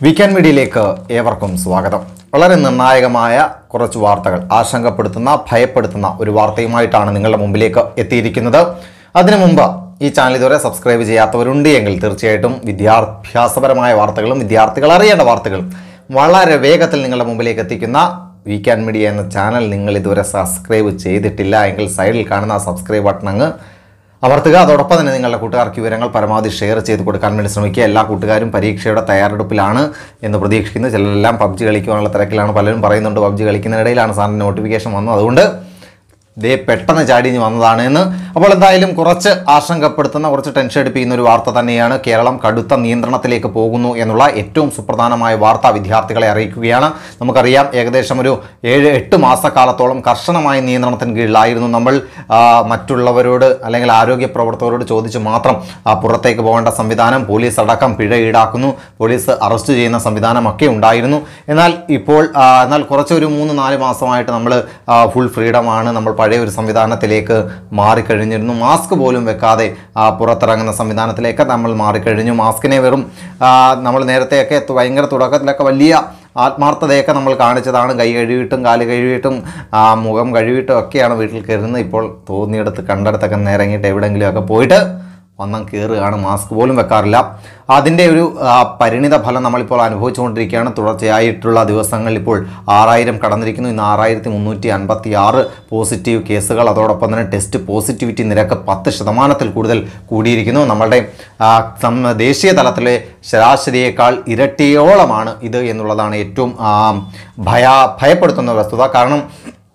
weekend മീഡിയയിലേക്ക് ഏവർക്കും സ്വാഗതം വളരെ നിർണായകമായ കുറച്ച് വാർത്തകൾ ആശങ്കപ്പെടുത്തുന്ന ഭയപ്പെടുത്തുന്ന ഒരു വാർത്തയുമായിട്ടാണ് നിങ്ങളുടെ മുമ്പിലേക്ക് എത്തിയിരിക്കുന്നത് അതിനു മുമ്പ് ഈ ചാനൽ ഇതുവരെ സബ്സ്ക്രൈബ് ചെയ്യാത്തവരുണ്ട് എങ്കിൽ തീർച്ചയായിട്ടും വിദ്യാഭ്യാസപരമായ വാർത്തകളും വിദ്യാർത്ഥികൾ അറിയേണ്ട വാർത്തകളും വളരെ വേഗത്തിൽ നിങ്ങളുടെ മുമ്പിലേക്ക് എത്തിക്കുന്ന വീക്കെൻഡ് മീഡിയ എന്ന ചാനൽ നിങ്ങൾ ഇതുവരെ സബ്സ്ക്രൈബ് ചെയ്തിട്ടില്ല എങ്കിൽ സൈഡിൽ കാണുന്ന ആ സബ്സ്ക്രൈബ് ബട്ടൺ അങ്ങ് അമർത്തുക അതോടൊപ്പം തന്നെ നിങ്ങളുടെ കൂട്ടുകാർക്ക് വിവരങ്ങൾ പരമാവധി ഷെയർ ചെയ്ത് കൊടുക്കാൻ വേണ്ടി ശ്രമിക്കുക എല്ലാ കൂട്ടുകാരും പരീക്ഷയുടെ തയ്യാറെടുപ്പിലാണ് എന്ന് പ്രതീക്ഷിക്കുന്നു ചിലരെല്ലാം പബ്ജി കളിക്കുവാനുള്ള തിരക്കിലാണ് പലരും പറയുന്നുണ്ട് പബ്ജി കളിക്കുന്നതിനിടയിലാണ് സാറിന് നോട്ടിഫിക്കേഷൻ വന്നത് അതുകൊണ്ട് ദേ പെട്ടെന്ന് ചാടിഞ്ഞ് വന്നതാണ് എന്ന് അപ്പോൾ എന്തായാലും കുറച്ച് ആശങ്കപ്പെടുത്തുന്ന കുറച്ച് ടെൻഷൻ എടുപ്പിക്കുന്ന ഒരു വാർത്ത തന്നെയാണ് കേരളം കടുത്ത നിയന്ത്രണത്തിലേക്ക് പോകുന്നു എന്നുള്ള ഏറ്റവും സുപ്രധാനമായ വാർത്ത വിദ്യാർത്ഥികളെ അറിയിക്കുകയാണ് നമുക്കറിയാം ഏകദേശം ഒരു ഏഴ് എട്ട് മാസക്കാലത്തോളം കർശനമായ നിയന്ത്രണത്തിന് കീഴിലായിരുന്നു നമ്മൾ ആ, മറ്റുള്ളവരോട് അല്ലെങ്കിൽ ആരോഗ്യ പ്രവർത്തകരോട് ചോദിച്ച് മാത്രം ആ, പുറത്തേക്ക് പോകേണ്ട സംവിധാനം പോലീസ് അടക്കം പിഴ ഈടാക്കുന്നു പോലീസ് അറസ്റ്റ് ചെയ്യുന്ന സംവിധാനമൊക്കെ ഉണ്ടായിരുന്നു എന്നാൽ ഇപ്പോൾ ആ, എന്നാൽ കുറച്ച് ഒരു മൂന്ന് നാല് മാസമായിട്ട് നമ്മൾ ഫുൾ ഫ്രീഡമാണ് നമ്മൾ പഴയ ഒരു സംവിധാനത്തിലേക്ക് മാറിക്കഴിഞ്ഞിരുന്നു മാസ്ക് പോലും വെക്കാതെ ആ, പുറത്തിറങ്ങുന്ന സംവിധാനത്തിലേക്ക് നമ്മൾ മാറിക്കഴിഞ്ഞു മാസ്കിനെ വെറും ആ, നമ്മൾ നേരത്തെയൊക്കെ തു- ഭയങ്കര തുടക്കത്തിലൊക്കെ വലിയ ആത്മാർത്ഥതയൊക്കെ നമ്മൾ കാണിച്ചതാണ് കൈ കഴുകിയിട്ടും കാല് കഴുകിയിട്ടും ആ, മുഖം കഴുകിയിട്ടും ഒക്കെയാണ് വീട്ടിൽ കയറുന്നത് ഇപ്പോൾ തോന്നിയെടുത്ത് കണ്ടെടുത്തൊക്കെ നിറങ്ങിയിട്ട് എവിടെയെങ്കിലുമൊക്കെ പോയിട്ട് വന്നം കയറുകയാണ് മാസ്ക് പോലും വെക്കാറില്ല അതിൻ്റെ ഒരു ആ, പരിണിത ഫലം നമ്മളിപ്പോൾ അനുഭവിച്ചുകൊണ്ടിരിക്കുകയാണ് തുടർച്ചയായിട്ടുള്ള ദിവസങ്ങളിൽ ഇപ്പോൾ ആറായിരം കടന്നിരിക്കുന്നു ഇന്ന് ആറായിരത്തി മുന്നൂറ്റി അൻപത്തി ആറ് പോസിറ്റീവ് കേസുകൾ അതോടൊപ്പം തന്നെ ടെസ്റ്റ് പോസിറ്റിവിറ്റി നിരക്ക് പത്ത് ശതമാനത്തിൽ കൂടുതൽ കൂടിയിരിക്കുന്നു നമ്മളുടെ ആ, സം- ദേശീയ തലത്തിലെ ശരാശരിയേക്കാൾ ഇരട്ടിയോളമാണ് ഇത് എന്നുള്ളതാണ് ഏറ്റവും ആ, ഭയ ഭയപ്പെടുത്തുന്ന വസ്തുത കാരണം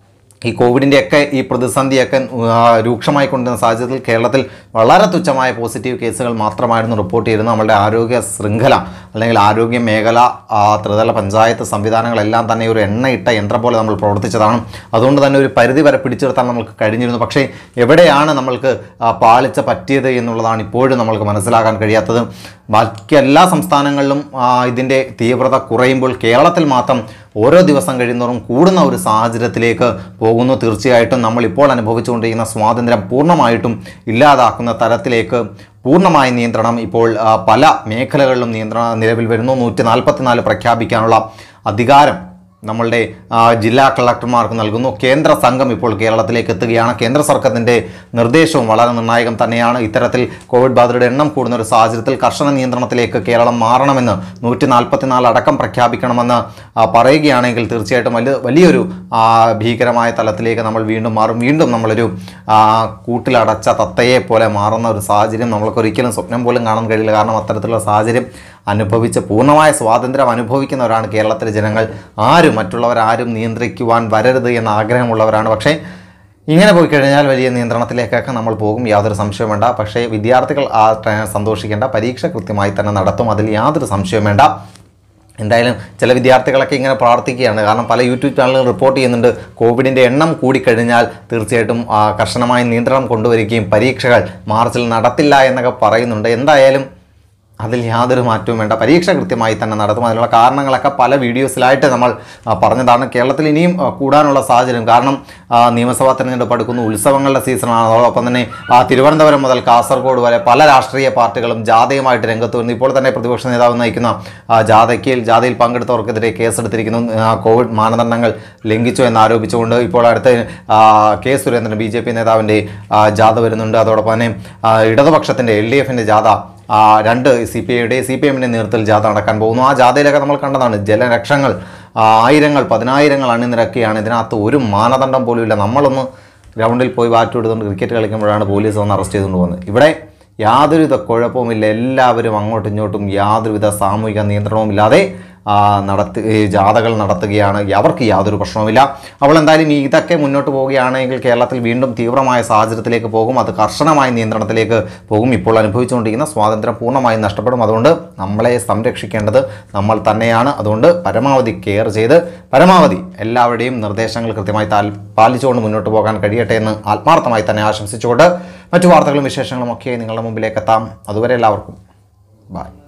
ഈ കോവിഡിൻ്റെയൊക്കെ ഈ പ്രതിസന്ധിയൊക്കെ ആ, രൂക്ഷമായി കൊണ്ടുവന്ന സാഹചര്യത്തിൽ കേരളത്തിൽ വളരെ തുച്ഛമായ പോസിറ്റീവ് കേസുകൾ മാത്രമായിരുന്നു റിപ്പോർട്ട് ചെയ്തിരുന്നത് നമ്മളുടെ ആരോഗ്യ ശൃംഖല അല്ലെങ്കിൽ ആരോഗ്യ മേഖല ആ, ത്രിതല പഞ്ചായത്ത് സംവിധാനങ്ങളെല്ലാം തന്നെ ഒരു എണ്ണയിട്ട യന്ത്രം പോലെ നമ്മൾ പ്രവർത്തിച്ചതാണ് അതുകൊണ്ട് തന്നെ ഒരു പരിധി വരെ പിടിച്ചു നിർത്താൻ നമുക്ക് കഴിഞ്ഞിരുന്നു പക്ഷേ എവിടെയാണ് നമ്മൾക്ക് ആ, പാളിച്ച പറ്റിയത് എന്നുള്ളതാണ് ഇപ്പോഴും നമ്മൾക്ക് മനസ്സിലാക്കാൻ കഴിയാത്തത് ബാക്കി എല്ലാ സംസ്ഥാനങ്ങളിലും ആ, ഇതിൻ്റെ തീവ്രത കുറയുമ്പോൾ കേരളത്തിൽ മാത്രം ഓരോ ദിവസം കഴിയുന്നതോറും കൂടുന്ന ഒരു സാഹചര്യത്തിലേക്ക് പോകുന്നു തീർച്ചയായിട്ടും നമ്മൾ ഇപ്പോൾ അനുഭവിച്ചുകൊണ്ടിരിക്കുന്ന സ്വാതന്ത്ര്യം പൂർണ്ണമായിട്ടും ഇല്ലാതാക്കുന്ന തരത്തിലേക്ക് പൂർണ്ണമായ നിയന്ത്രണം ഇപ്പോൾ ആ, പല മേഖലകളിലും നിയന്ത്രണം നിലവിൽ വരുന്നു നൂറ്റി നാൽപ്പത്തിനാല് പ്രഖ്യാപിക്കാനുള്ള അധികാരം നമ്മളുടെ ആ, ജില്ലാ കളക്ടർമാർക്ക് നൽകുന്നു കേന്ദ്ര സംഘം ഇപ്പോൾ കേരളത്തിലേക്ക് എത്തുകയാണ് കേന്ദ്ര സർക്കാരിൻ്റെ നിർദ്ദേശവും വളരെ നിർണായകം തന്നെയാണ് ഇത്തരത്തിൽ കോവിഡ് ബാധിതരുടെ എണ്ണം കൂടുന്ന ഒരു സാഹചര്യത്തിൽ കർശന നിയന്ത്രണത്തിലേക്ക് കേരളം മാറണമെന്ന് നൂറ്റി നാൽപ്പത്തിനാല് അടക്കം പ്രഖ്യാപിക്കണമെന്ന് ആ, പറയുകയാണെങ്കിൽ തീർച്ചയായിട്ടും വലിയ വലിയൊരു ആ, ഭീകരമായ തലത്തിലേക്ക് നമ്മൾ വീണ്ടും മാറും വീണ്ടും നമ്മളൊരു ആ, കൂട്ടിലടച്ച തത്തയെ പോലെ മാറുന്ന ഒരു സാഹചര്യം നമ്മൾക്ക് ഒരിക്കലും സ്വപ്നം പോലും കാണാൻ കഴിയില്ല കാരണം അത്തരത്തിലുള്ള സാഹചര്യം അനുഭവിച്ച് പൂർണ്ണമായ സ്വാതന്ത്ര്യം അനുഭവിക്കുന്നവരാണ് കേരളത്തിലെ ജനങ്ങൾ ആരും മറ്റുള്ളവരാരും നിയന്ത്രിക്കുവാൻ വരരുത് എന്ന ആഗ്രഹമുള്ളവരാണ് പക്ഷേ ഇങ്ങനെ പോയി കഴിഞ്ഞാൽ വലിയ നിയന്ത്രണത്തിലേക്കൊക്കെ നമ്മൾ പോകും യാതൊരു സംശയവും വേണ്ട പക്ഷേ വിദ്യാർത്ഥികൾ ആ ട- സന്തോഷിക്കേണ്ട പരീക്ഷ കൃത്യമായി തന്നെ നടത്തും അതിൽ യാതൊരു സംശയവും വേണ്ട എന്തായാലും ചില വിദ്യാർത്ഥികളൊക്കെ ഇങ്ങനെ പ്രാർത്ഥിക്കുകയാണ് കാരണം പല യൂട്യൂബ് ചാനലുകൾ റിപ്പോർട്ട് ചെയ്യുന്നുണ്ട് കോവിഡിൻ്റെ എണ്ണം കൂടിക്കഴിഞ്ഞാൽ തീർച്ചയായിട്ടും ആ, കർശനമായ നിയന്ത്രണം കൊണ്ടുവരികയും പരീക്ഷകൾ മാർച്ചിൽ നടത്തില്ല എന്നൊക്കെ പറയുന്നുണ്ട് എന്തായാലും അതിൽ യാതൊരു മാറ്റവും വേണ്ട പരീക്ഷ കൃത്യമായി തന്നെ നടത്തും അതിനുള്ള കാരണങ്ങളൊക്കെ പല വീഡിയോസിലായിട്ട് നമ്മൾ ആ, പറഞ്ഞതാണ് കേരളത്തിൽ ഇനിയും ആ, കൂടാനുള്ള സാഹചര്യം കാരണം ആ, നിയമസഭാ തെരഞ്ഞെടുപ്പ് അടുക്കുന്നു ഉത്സവങ്ങളുടെ സീസണാണ് അതോടൊപ്പം തന്നെ ആ, തിരുവനന്തപുരം മുതൽ കാസർഗോഡ് വരെ പല രാഷ്ട്രീയ പാർട്ടികളും ജാഥയുമായിട്ട് രംഗത്ത് വരുന്നു ഇപ്പോൾ തന്നെ പ്രതിപക്ഷ നേതാവ് നയിക്കുന്ന ആ, ജാഥയ്ക്ക് ജാഥയിൽ പങ്കെടുത്തവർക്കെതിരെ കേസെടുത്തിരിക്കുന്നു ആ, കോവിഡ് മാനദണ്ഡങ്ങൾ ലംഘിച്ചു എന്ന് ആരോപിച്ചുകൊണ്ട് ഇപ്പോൾ അടുത്ത് ആ, K Surendran B J P നേതാവിൻ്റെ ആ, ജാഥ വരുന്നുണ്ട് അതോടൊപ്പം തന്നെ ആ, ഇടതുപക്ഷത്തിൻ്റെ എൽ ഡി എഫിൻ്റെ ജാഥ ആ, രണ്ട് സി പി ഐയുടെ സി പി എമ്മിൻ്റെ നേതൃത്വത്തിൽ ജാഥ നടക്കാൻ പോകുന്നു ആ ജാഥയിലൊക്കെ നമ്മൾ കണ്ടതാണ് ജലലക്ഷങ്ങൾ ആ, ആയിരങ്ങൾ പതിനായിരങ്ങൾ അണിനിരക്കുകയാണ് ഇതിനകത്ത് ഒരു മാനദണ്ഡം പോലും ഇല്ല നമ്മളൊന്ന് ഗ്രൗണ്ടിൽ പോയി ബാറ്റ് എടുത്തുകൊണ്ട് ക്രിക്കറ്റ് കളിക്കുമ്പോഴാണ് പോലീസ് വന്ന് അറസ്റ്റ് ചെയ്തുകൊണ്ട് പോകുന്നത് ഇവിടെ യാതൊരുവിധ കുഴപ്പവുമില്ല എല്ലാവരും അങ്ങോട്ടും ഇങ്ങോട്ടും യാതൊരുവിധ സാമൂഹിക നിയന്ത്രണവും ഇല്ലാതെ ആ, നടത്തി ഈ ജാഥകൾ നടത്തുകയാണ് അവർക്ക് യാതൊരു പ്രശ്നവുമില്ല അപ്പോൾ എന്തായാലും ഈ ഇതൊക്കെ മുന്നോട്ട് പോവുകയാണെങ്കിൽ കേരളത്തിൽ വീണ്ടും തീവ്രമായ സാഹചര്യത്തിലേക്ക് പോകും അത് കർശനമായ നിയന്ത്രണത്തിലേക്ക് പോകും ഇപ്പോൾ അനുഭവിച്ചുകൊണ്ടിരിക്കുന്ന സ്വാതന്ത്ര്യം പൂർണ്ണമായും നഷ്ടപ്പെടും അതുകൊണ്ട് നമ്മളെ സംരക്ഷിക്കേണ്ടത് നമ്മൾ തന്നെയാണ് അതുകൊണ്ട് പരമാവധി കെയർ ചെയ്ത് പരമാവധി എല്ലാവരുടെയും നിർദ്ദേശങ്ങൾ കൃത്യമായി താൽ പാലിച്ചുകൊണ്ട് മുന്നോട്ട് പോകാൻ കഴിയട്ടെ എന്ന് ആത്മാർത്ഥമായി തന്നെ ആശംസിച്ചുകൊണ്ട് മറ്റു വാർത്തകളും വിശേഷങ്ങളും ഒക്കെ നിങ്ങളുടെ മുമ്പിലേക്ക് എത്താം അതുവരെ എല്ലാവർക്കും ബൈ